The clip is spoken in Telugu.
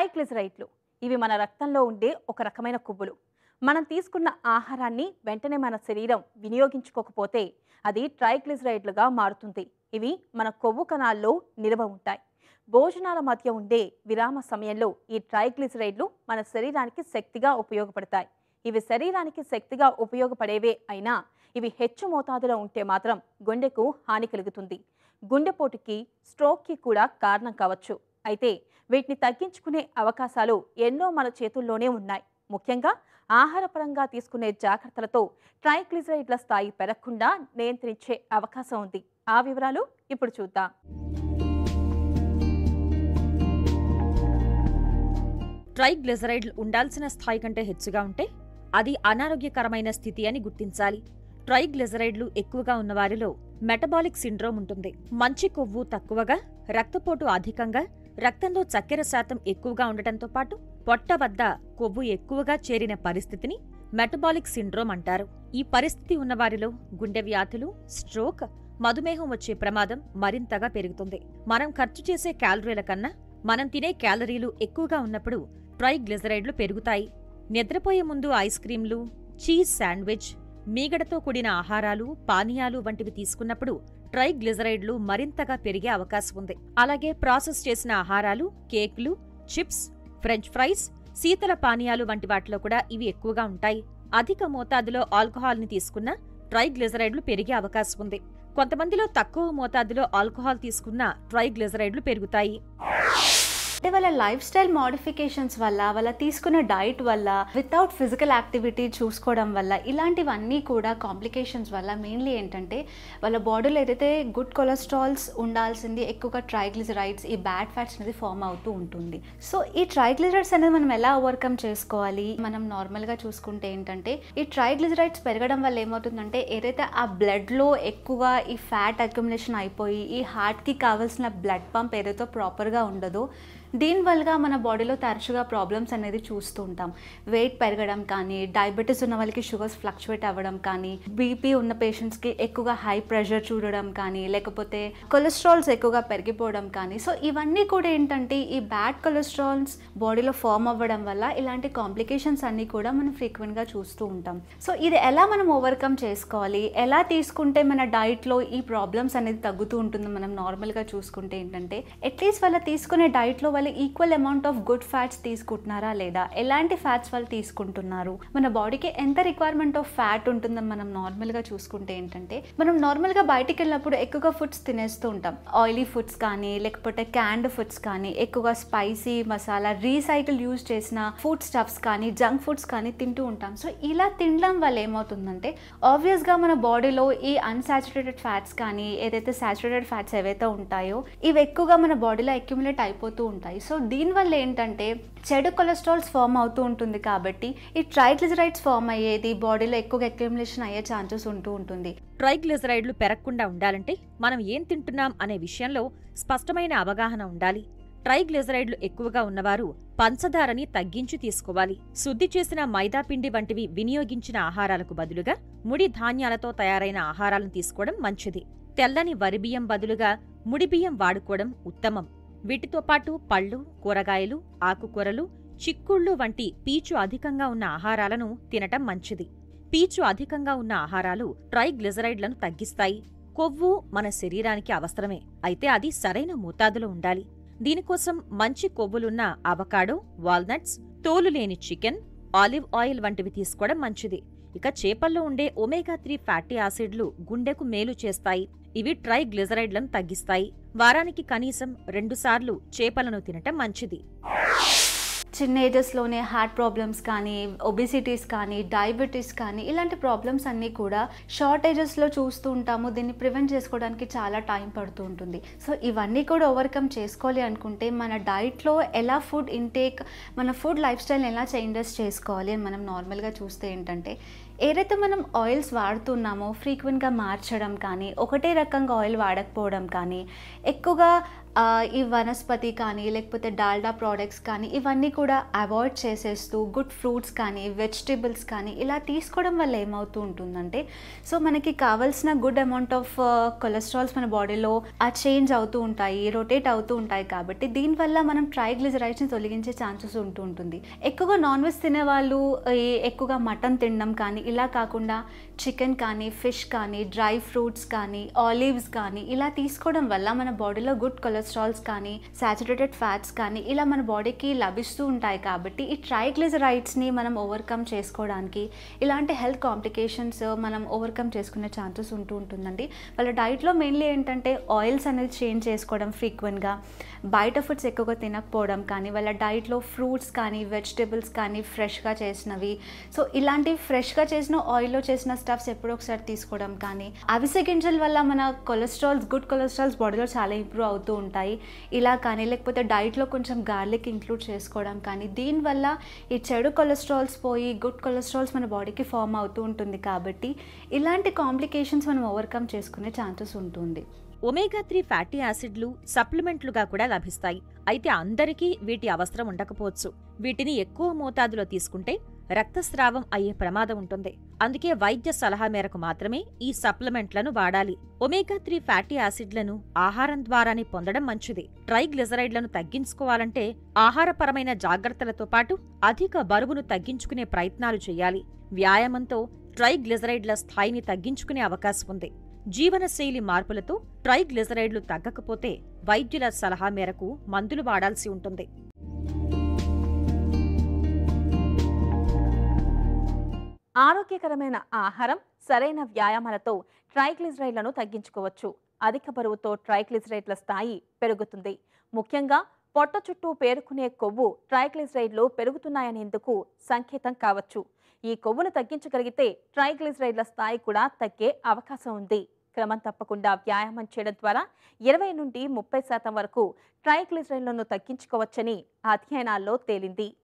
ట్రైగ్లిజరైడ్లు ఇవి మన రక్తంలో ఉండే ఒక రకమైన కొవ్వులు మనం తీసుకున్న ఆహారాన్ని వెంటనే మన శరీరం వినియోగించుకోకపోతే అది ట్రైగ్లిజరైడ్లుగా మారుతుంది ఇవి మన కొవ్వు కణాల్లో నిల్వ ఉంటాయి భోజనాల మధ్య ఉండే విరామ సమయంలో ఈ ట్రైగ్లిజరైడ్లు మన శరీరానికి శక్తిగా ఉపయోగపడతాయి ఇవి శరీరానికి శక్తిగా ఉపయోగపడేవే అయినా ఇవి హెచ్చు మోతాదులో ఉంటే మాత్రం గుండెకు హాని కలుగుతుంది గుండెపోటుకి స్ట్రోక్కి కూడా కారణం కావచ్చు అయితే వీటిని తగ్గించుకునే అవకాశాలు ఎన్నో మన చేతుల్లోనే ఉన్నాయి ముఖ్యంగా ఆహారపరంగా తీసుకునే జాగ్రత్తలతో ట్రైగ్లిజరైడ్ల స్థాయి పెరగకుండా నియంత్రించే అవకాశం ఉంది ఆ వివరాలు ఇప్పుడు చూద్దాం ట్రైగ్లిజరైడ్లు ఉండాల్సిన స్థాయి కంటే హెచ్చుగా ఉంటే అది అనారోగ్యకరమైన స్థితి అని గుర్తించాలి ట్రైగ్లిజరైడ్లు ఎక్కువగా ఉన్న వారిలో మెటబాలిక్ సిండ్రోమ్ ఉంటుంది మంచి కొవ్వు తక్కువగా రక్తపోటు అధికంగా రక్తంలో చక్కెర శాతం ఎక్కువగా ఉండటంతో పాటు పొట్ట వద్ద కొవ్వు ఎక్కువగా చేరిన పరిస్థితిని మెటబాలిక్ సిండ్రోమ్ అంటారు ఈ పరిస్థితి ఉన్నవారిలో గుండె వ్యాధులు స్ట్రోక్ మధుమేహం వచ్చే ప్రమాదం మరింతగా పెరుగుతుంది మనం ఖర్చు చేసే క్యాలరీల కన్నా మనం తినే క్యాలరీలు ఎక్కువగా ఉన్నప్పుడు ట్రైగ్లిజరైడ్లు పెరుగుతాయి నిద్రపోయే ముందు ఐస్ క్రీంలు చీజ్ శాండ్విచ్ మీగడతో కూడిన ఆహారాలు పానీయాలు వంటివి తీసుకున్నప్పుడు ట్రైగ్లిజరైడ్లు మరింతగా పెరిగే అవకాశం ఉంది అలాగే ప్రాసెస్ చేసిన ఆహారాలు కేక్లు చిప్స్ ఫ్రెంచ్ ఫ్రైస్ శీతల పానీయాలు వంటి వాటిలో కూడా ఇవి ఎక్కువగా ఉంటాయి అధిక మోతాదులో ఆల్కహాల్ని తీసుకున్న ట్రైగ్లిజరైడ్లు పెరిగే అవకాశం ఉంది కొంతమందిలో తక్కువ మోతాదులో ఆల్కహాల్ తీసుకున్న ట్రైగ్లిజరైడ్లు పెరుగుతాయి అంటే వాళ్ళ లైఫ్ స్టైల్ మోడిఫికేషన్స్ వల్ల వాళ్ళ తీసుకున్న డైట్ వల్ల వితౌట్ ఫిజికల్ యాక్టివిటీ చూసుకోవడం వల్ల ఇలాంటివన్నీ కూడా కాంప్లికేషన్స్ వల్ల మెయిన్లీ ఏంటంటే వాళ్ళ బాడీలో ఏదైతే గుడ్ కొలెస్ట్రాల్స్ ఉండాల్సింది ఎక్కువగా ట్రైగ్లిజరైడ్స్ ఈ బ్యాడ్ ఫ్యాట్స్ అనేది ఫామ్ అవుతూ ఉంటుంది సో ఈ ట్రైగ్లిజరైడ్స్ అనేది మనం ఎలా ఓవర్కమ్ చేసుకోవాలి మనం నార్మల్గా చూసుకుంటే ఏంటంటే ఈ ట్రైగ్లిజరైడ్స్ పెరగడం వల్ల ఏమవుతుందంటే ఏదైతే ఆ బ్లడ్లో ఎక్కువగా ఈ ఫ్యాట్ అక్యుములేషన్ అయిపోయి ఈ హార్ట్కి కావాల్సిన బ్లడ్ పంప్ ఏదైతే ప్రాపర్గా ఉండదో దీనివల్లగా మన బాడీలో తరచుగా ప్రాబ్లమ్స్ అనేది చూస్తూ ఉంటాం వెయిట్ పెరగడం కానీ డయాబెటీస్ ఉన్న వాళ్ళకి షుగర్స్ ఫ్లక్చువేట్ అవ్వడం కానీ బీపీ ఉన్న పేషెంట్స్కి ఎక్కువగా హై ప్రెషర్ చూడడం కానీ లేకపోతే కొలెస్ట్రాల్స్ ఎక్కువగా పెరిగిపోవడం కానీ సో ఇవన్నీ కూడా ఏంటంటే ఈ బ్యాడ్ కొలెస్ట్రాల్స్ బాడీలో ఫామ్ అవ్వడం వల్ల ఇలాంటి కాంప్లికేషన్స్ అన్నీ కూడా మనం ఫ్రీక్వెంట్గా చూస్తూ ఉంటాం సో ఇది ఎలా మనం ఓవర్కమ్ చేసుకోవాలి ఎలా తీసుకుంటే మన డైట్లో ఈ ప్రాబ్లమ్స్ అనేది తగ్గుతూ ఉంటుంది మనం నార్మల్గా చూసుకుంటే ఏంటంటే అట్లీస్ట్ వాళ్ళ తీసుకునే డైట్లో వాళ్ళు equal amount of good fats తీసుకుంటున్నారా లేదా ఎలాంటి ఫ్యాట్స్ వాళ్ళు తీసుకుంటున్నారు మన బాడీకి ఎంత రిక్వైర్మెంట్ ఆఫ్ ఫ్యాట్ ఉంటుందని మనం నార్మల్గా చూసుకుంటే ఏంటంటే మనం నార్మల్గా బయటికి వెళ్ళినప్పుడు ఎక్కువగా ఫుడ్స్ తినేస్తూ ఉంటాం ఆయిలీ ఫుడ్స్ కానీ లేకపోతే క్యాండ్ ఫుడ్స్ కానీ ఎక్కువగా స్పైసీ మసాలా రీసైకిల్ యూజ్ చేసిన ఫుడ్ స్టఫ్స్ కానీ జంక్ ఫుడ్స్ కానీ తింటూ ఉంటాం సో ఇలా తినడం వల్ల ఏమవుతుందంటే ఆబ్వియస్గా మన బాడీలో ఈ అన్సాచురేటెడ్ ఫ్యాట్స్ కానీ ఏదైతే సాచురేటెడ్ ఫ్యాట్స్ ఏవైతే ఉంటాయో ఇవి ఎక్కువగా మన బాడీలో అక్యుములేట్ అయిపోతూ ఉంటాయి సో దీనివల్ల ఏంటంటే చెడు కొలెస్ట్రాల్స్ ఫామ్ అవుతూ ఉంటుంది కాబట్టి ఈ ట్రైగ్లిజరైడ్స్ ఫామ్ అయ్యేది బాడీలో ఎక్కువగా అక్యుములేషన్ అయ్యే ఛాన్సెస్ ఉంటూ ఉంటుంది ట్రైగ్లిజరైడ్లు పెరగకుండా ఉండాలంటే మనం ఏం తింటున్నాం అనే విషయంలో స్పష్టమైన అవగాహన ఉండాలి ట్రైగ్లిజరైడ్లు ఎక్కువగా ఉన్నవారు పంచదారని తగ్గించి తీసుకోవాలి శుద్ధి చేసిన మైదా పిండి వంటివి వినియోగించిన ఆహారాలకు బదులుగా ముడి ధాన్యాలతో తయారైన ఆహారాలను తీసుకోవడం మంచిది తెల్లని వరిబియ్యం బదులుగా ముడిబియ్యం వాడుకోవడం ఉత్తమం వీటితో పాటు పళ్ళు కూరగాయలు ఆకుకూరలు చిక్కుళ్ళు వంటి పీచు అధికంగా ఉన్న ఆహారాలను తినటం మంచిది పీచు అధికంగా ఉన్న ఆహారాలు ట్రైగ్లిజరైడ్లను తగ్గిస్తాయి కొవ్వు మన శరీరానికి అవసరమే అయితే అది సరైన మోతాదులో ఉండాలి దీనికోసం మంచి కొవ్వులున్న అవకాడో వాల్నట్స్ తోలు లేని చికెన్ ఆలివ్ ఆయిల్ వంటివి తీసుకోవడం మంచిది ఇక చేపల్లో ఉండే ఒమేగా త్రీ ఫ్యాటీ యాసిడ్లు గుండెకు మేలు చేస్తాయి ఇవి ట్రైగ్లిజరైడ్లను తగ్గిస్తాయి వారానికి కనీసం రెండుసార్లు చేపలను తినటం మంచిది చిన్న ఏజెస్లోనే హార్ట్ ప్రాబ్లమ్స్ కానీ ఒబిసిటీస్ కానీ డయాబెటీస్ కానీ ఇలాంటి ప్రాబ్లమ్స్ అన్నీ కూడా షార్ట్ ఏజెస్లో చూస్తూ ఉంటాము దీన్ని ప్రివెంట్ చేసుకోవడానికి చాలా టైం పడుతూ ఉంటుంది సో ఇవన్నీ కూడా ఓవర్కమ్ చేసుకోవాలి అనుకుంటే మన డైట్లో ఎలా ఫుడ్ ఇంటేక్ మన ఫుడ్ లైఫ్ స్టైల్ ఎలా చేంజెస్ చేసుకోవాలి అని మనం నార్మల్గా చూస్తే ఏంటంటే ఏదైతే మనం ఆయిల్స్ వాడుతున్నామో ఫ్రీక్వెంట్గా మార్చడం కానీ ఒకటే రకంగా ఆయిల్ వాడకపోవడం కానీ ఎక్కువగా ఆ, ఈ వనస్పతి కానీ లేకపోతే డాల్డా ప్రోడక్ట్స్ కానీ ఇవన్నీ కూడా అవాయిడ్ చేసేస్తూ గుడ్ ఫ్రూట్స్ కానీ వెజిటేబుల్స్ కానీ ఇలా తీసుకోవడం వల్ల ఏమవుతూ ఉంటుందంటే సో మనకి కావాల్సిన గుడ్ అమౌంట్ ఆఫ్ కొలెస్ట్రాల్స్ మన బాడీలో ఆ చేంజ్ అవుతూ ఉంటాయి రొటేట్ అవుతూ ఉంటాయి కాబట్టి దీనివల్ల మనం ట్రైగ్లిజరైడ్స్ని తొలగించే ఛాన్సెస్ ఉంటూ ఉంటుంది ఎక్కువగా నాన్ వెజ్ తినే వాళ్ళు ఈ ఎక్కువగా మటన్ తినడం కానీ ఇలా కాకుండా చికెన్ కానీ ఫిష్ కానీ డ్రై ఫ్రూట్స్ కానీ ఆలివ్స్ కానీ ఇలా తీసుకోవడం వల్ల మన బాడీలో గుడ్ కొలెస్ట్రాల్స్ కానీ సాచురేటెడ్ ఫ్యాట్స్ కానీ ఇలా మన బాడీకి లభిస్తూ ఉంటాయి కాబట్టి ఈ ట్రైగ్లిజరైడ్స్ని మనం ఓవర్కమ్ చేసుకోవడానికి ఇలాంటి హెల్త్ కాంప్లికేషన్స్ మనం ఓవర్కమ్ చేసుకునే ఛాన్సెస్ ఉంటూ ఉంటుందండి వాళ్ళ డైట్లో మెయిన్లీ ఏంటంటే ఆయిల్స్ అనేది చేంజ్ చేసుకోవడం ఫ్రీక్వెంట్గా బయట ఫుడ్స్ ఎక్కువగా తినకపోవడం కానీ వాళ్ళ డైట్లో ఫ్రూట్స్ కానీ వెజిటేబుల్స్ కానీ ఫ్రెష్గా చేసినవి సో ఇలాంటి ఫ్రెష్గా చేసిన ఆయిల్లో చేసిన స్టఫ్స్ ఎప్పుడో ఒకసారి తీసుకోవడం కానీ అవిసె గింజల వల్ల మన కొలెస్ట్రాల్స్ గుడ్ కొలెస్ట్రాల్స్ బాడీలో చాలా ఇంప్రూవ్ అవుతూ ఉంటాయి ఇలా కానీ లేకపోతే డైట్లో కొంచెం గార్లిక్ ఇంక్లూడ్ చేసుకోవడం కానీ దీనివల్ల ఈ చెడు కొలెస్ట్రాల్స్ పోయి గుడ్ కొలెస్ట్రాల్స్ మన బాడీకి ఫామ్ అవుతూ ఉంటుంది కాబట్టి ఇలాంటి కాంప్లికేషన్స్ మనం ఓవర్కమ్ చేసుకునే ఛాన్సెస్ ఉంటుంది ఒమేగా త్రీ ఫ్యాటీ యాసిడ్లు సప్లిమెంట్లుగా కూడా లభిస్తాయి అయితే అందరికీ వీటి అవసరం ఉండకపోవచ్చు వీటిని ఎక్కువ మోతాదులో తీసుకుంటే రక్తస్రావం అయ్యే ప్రమాదం ఉంటుంది అందుకే వైద్య సలహా మేరకు మాత్రమే ఈ సప్లిమెంట్లను వాడాలి ఒమేగా త్రీ ఫ్యాటీ యాసిడ్లను ఆహారం ద్వారానే పొందడం మంచిది ట్రైగ్లిజరైడ్లను తగ్గించుకోవాలంటే ఆహారపరమైన జాగ్రత్తలతో పాటు అధిక బరువును తగ్గించుకునే ప్రయత్నాలు చేయాలి వ్యాయామంతో ట్రైగ్లిజరైడ్ల స్థాయిని తగ్గించుకునే అవకాశం ఉంది జీవనశైలి మార్పులతో ట్రైగ్లిజరైడ్లు తగ్గకపోతే వైద్యుల సలహా మేరకు మందులు వాడాల్సి ఉంటుంది ఆరోగ్యకరమైన ఆహారం సరైన వ్యాయామాలతో ట్రైగ్లిజరైడ్లను తగ్గించుకోవచ్చు అధిక బరువుతో ట్రైగ్లిజరైడ్ల స్థాయి పెరుగుతుంది ముఖ్యంగా పొట్ట చుట్టూ పేరుకునే కొవ్వు ట్రైగ్లిజరైడ్లు పెరుగుతున్నాయనేందుకు సంకేతం కావచ్చు ఈ కొవ్వును తగ్గించగలిగితే ట్రైగ్లిజరైడ్ల స్థాయి కూడా తగ్గే అవకాశం ఉంది క్రమం తప్పకుండా వ్యాయామం చేయడం ద్వారా ఇరవై నుండి ముప్పై శాతం వరకు ట్రైగ్లిజరైడ్లను తగ్గించుకోవచ్చని అధ్యయనాల్లో తేలింది